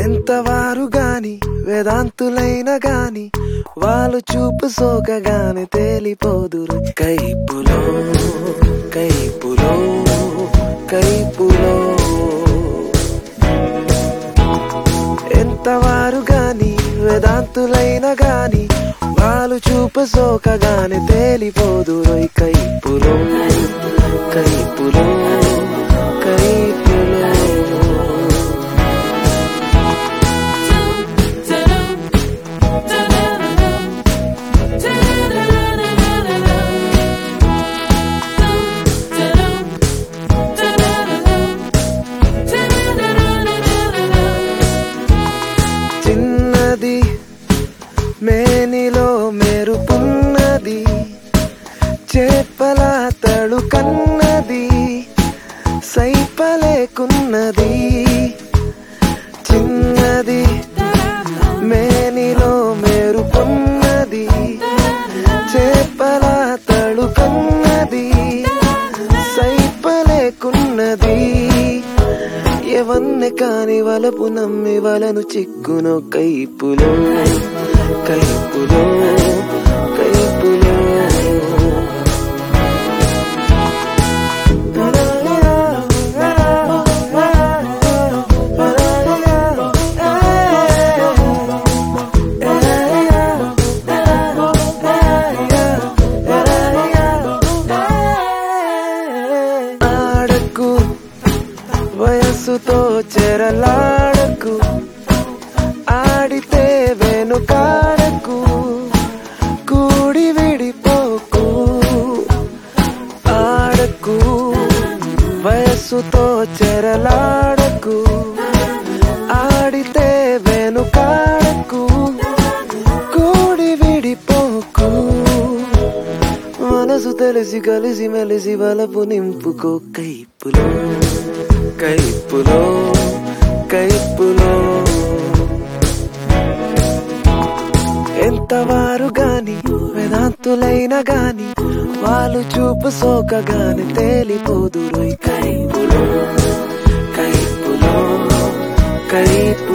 ఎంతవారు గాని వేదాంతులైన గాని వాళ్ళు చూపు సోకగానే తేలిపోదురు కైపులో కైపులో కైపులో ఎంతవారు గాని వేదాంతులైన గాని వాళ్ళు చూపు సోకగానే తేలిపోదురు కైపులో కైపులో కైపులో చిన్నది మేనిలో మెరుపున్నది చేపల తడు కన్నది సైపలేకున్నది చిన్నది మేనిలో మెరుపున్నది చేపల తడు కన్నది సైపలేకున్నది ఎవన్నే కాని వలపు నమ్మి వలను చిక్కునో కైపులో కైపులో కైపులో ఆడకు వయస్సుతో చెరలాడకు ఆడితే వెనుకాడకు కూడి విడిపోకు ఆడకు వయస్సుతో చెరలాడకు ఆడితే వెనుకాడకు కూడి విడిపోకు మనసు తెలిసి కలిసి మెలిసి వలపు నింపుకో కైపులో కైపులో కైపులో ఎంతవారు గాని వేదాంతులైన గాని వాళ్ళు చూపు సోకగాని తేలిపోదురు కైపులో కైపులో కైపులో